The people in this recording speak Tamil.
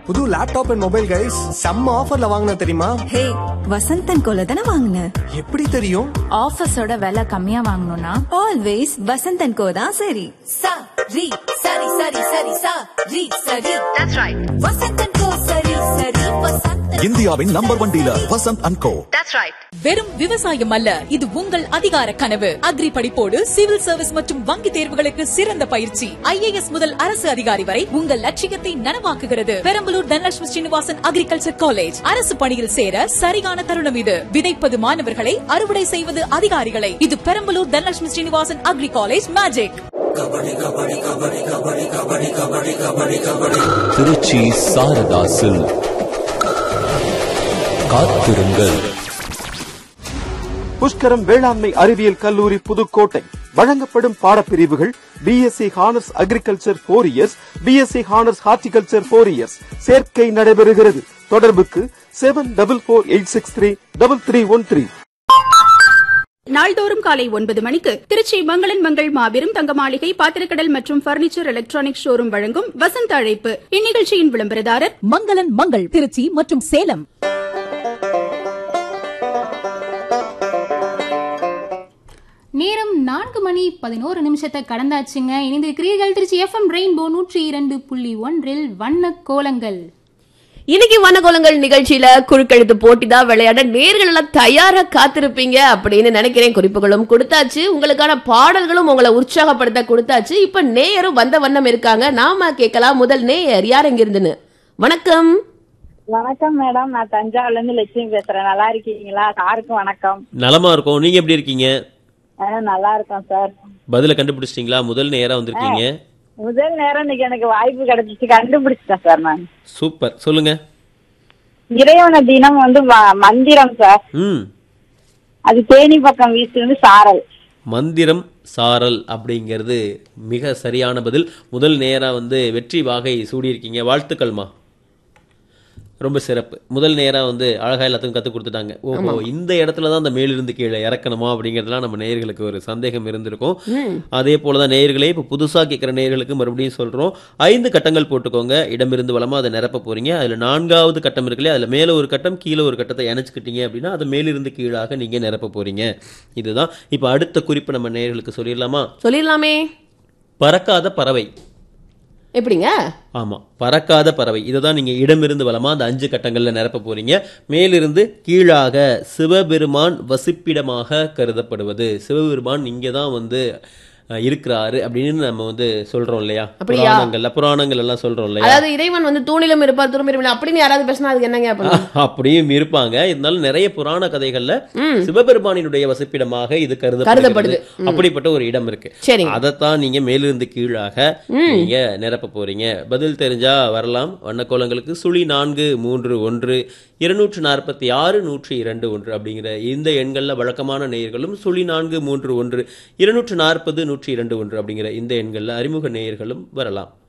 புது லேப்டாப் அண்ட் மொபைல் கைஸ் செம்ம ஆஃபர்ல வாங்கின தெரியுமா ஹே வசந்தன் கோல தானே வாங்கின எப்படி தெரியும் ஆஃபீஸோட விலை கம்மியா வாங்கணும்னா ஆல்வேஸ் வசந்தன் கோ தான் சரி sa ri sari sari sari sa ri sari that's right vasantan ko sari sari vasantan இந்தியாவின் number one dealer Vasanth and co வெறும் விவசாயம் அல்ல இது உங்கள் அதிகார கனவு அக்ரி படிப்போடு சிவில் சர்வீஸ் மற்றும் வங்கி தேர்வுகளுக்கு சிறந்த பயிற்சி ஐஏஎஸ் முதல் அரசு அதிகாரி வரை உங்கள் லட்சியத்தை நனவாக்குகிறது பெரம்பலூர் தனலட்சுமி ஸ்ரீனிவாசன் அக்ரிகல்ச்சர் காலேஜ் அரசு பணியில் சேர சரியான தருணம் இது விதைப்பது மாணவர்களை அறுவடை செய்வது அதிகாரிகளை இது Perambalur Dhanalakshmi Srinivasan agri college magic Trichy Sarada silk காத்திருங்கள் புஷ்கரம் வேளாண்மை அறிவியல் கல்லூரி புதுக்கோட்டை வழங்கப்படும் பாடப்பிரிவுகள் BSc honours agriculture four years BSc honours horticulture four years சேர்க்கை நடைபெறுகிறது தொடர்புக்கு seven double four eight six three double three one three நாள்தோறும் காலை ஒன்பது மணிக்கு திருச்சி மங்களன் மங்கள் மாபெரும் தங்க மாளிகை பாத்திரக்கடல் மற்றும் பர்னிச்சர் எலக்ட்ரானிக் ஷோரூம் வழங்கும் வசந்த அழைப்பு இந்நிகழ்ச்சியின் விளம்பரதாரர் மங்களன் மங்கள் திருச்சி மற்றும் சேலம் நேரம் நான்கு மணி பதினோரு நிமிஷத்தை கடந்தாச்சுங்க இணைந்திருக்கிறீர்கள் திருச்சி எஃப்எம் ரெயின்போ நூற்றி இரண்டு புள்ளி ஒன்றில் வண்ண கோலங்கள் இன்னைக்கு வண்ணகோலங்கள் நிகழ்ச்சியில குழுக்கெழுத்து போட்டி தான் விளையாட நேர்கள் எல்லாம் தயாரா காத்திருப்பீங்க அப்படின்னு நினைக்கிறேன் குறிப்புகளும் கொடுத்தாச்சு உங்களுக்கான பாடல்களும் உங்களை உற்சாகப்படுத்த கொடுத்தாச்சு இப்ப நேயரும் வந்த வண்ணம் இருக்காங்க நாம கேட்கலாம் முதல் நேயர் யார் எங்க இருந்துன்னு வணக்கம் வணக்கம் மேடம் நான் தஞ்சாவூர்ல இருந்து லட்சுமி பேசுறேன் நல்லா இருக்கீங்களா சாருக்கும் வணக்கம் நலமா இருக்கோம் நீங்க எப்படி இருக்கீங்க ஆ, நல்லா இருக்கோம் சார் பதில கண்டுபிடிச்சிட்டீங்களா முதல் நேரா வந்திருக்கீங்க முதல் நேரம் இன்னைக்கு எனக்கு வாய்ப்பு கிடைச்சிச்சு கண்டுபிடிச்சிட்டேன் சார் நான் சூப்பர் சொல்லுங்க இறைவன தினம் வந்து ம- மந்திரம் சார் ம் அது தேனி பக்கம் வீசுறது சாரல் மந்திரம் சாரல் அப்படிங்கிறது மிக சரியான பதில் முதல் நேரா வந்து வெற்றி வாகை சூடியிருக்கீங்க வாழ்த்துக்கள்மா ரொம்ப சிறப்பு முதல் நேரா வந்து அழகா எல்லாத்துக்கும் கற்றுக் கொடுத்துட்டாங்க ஓஹோ இந்த இடத்துல தான் அந்த மேலிருந்து கீழே இறக்கணுமா அப்படிங்கிறதுலாம் நம்ம நேயர்களுக்கு ஒரு சந்தேகம் இருந்திருக்கும் அதே போல தான் நேயர்களே இப்போ புதுசாக கேட்குற நேயர்களுக்கு மறுபடியும் சொல்கிறோம் ஐந்து கட்டங்கள் போட்டுக்கோங்க இடமிருந்து வளமா அதை நிரப்ப போறீங்க அதில் நான்காவது கட்டம் இருக்குல்லையா அதில் மேலே ஒரு கட்டம் கீழே ஒரு கட்டத்தை இணைச்சிக்கிட்டீங்க அப்படின்னா அதை மேலிருந்து கீழாக நீங்கள் நிரப்ப போறீங்க இதுதான் இப்போ அடுத்த குறிப்பு நம்ம நேயர்களுக்கு சொல்லிடலாமா சொல்லிடலாமே பறக்காத பறவை எப்படிங்க ஆமா பறக்காத பறவை இதை தான் நீங்க இடமிருந்து வலமா அந்த அஞ்சு கட்டங்கள்ல நிரப்ப போறீங்க மேலிருந்து கீழாக சிவபெருமான் வசிப்பிடமாக கருதப்படுவது சிவபெருமான் இங்கே தான் வந்து அஹ், இருக்கிறாரு அப்படின்னு நம்ம வந்து சொல்றோம் இல்லையா அப்படியா? புராணங்கள்ல புராணங்கள் எல்லாம் சொல்றோம் இல்லையா அதாவது இறைவன் வந்து தூணிலும் இருப்பார் துரும்பிலும் இருப்பார். அப்படின்னு யாராவது பேசினா அதுக்கு என்னங்க பண்ணணும்? அப்படியும் இருப்பாங்க இருந்தாலும் நிறைய புராண கதைகள்ல ம். சிவபெருமானினுடைய வசிப்பிடமாக இது கருதப்படுது. கருதப்படுது ம். அப்படிப்பட்ட ஒரு இடம் இருக்கு சரிங்க. அதைத்தான் நீங்க மேலிருந்து கீழாக ம். நீங்க நிரப்ப போறீங்க பதில் தெரிஞ்சா வரலாம் வண்ணக்கோலங்களுக்கு சுழி நான்கு மூன்று ஒன்று இருநூற்று நாற்பத்தி ஆறு நூற்றி இரண்டு ஒன்று அப்படிங்கிற இந்த எண்கள்ல வழக்கமான நேயர்களும் சுழி நான்கு மூன்று ஒன்று இருநூற்று நாற்பது நூற்றி இரண்டு ஒன்று அப்படிங்கிற இந்த எண்கள்ல அறிமுக நேயர்களும் வரலாம்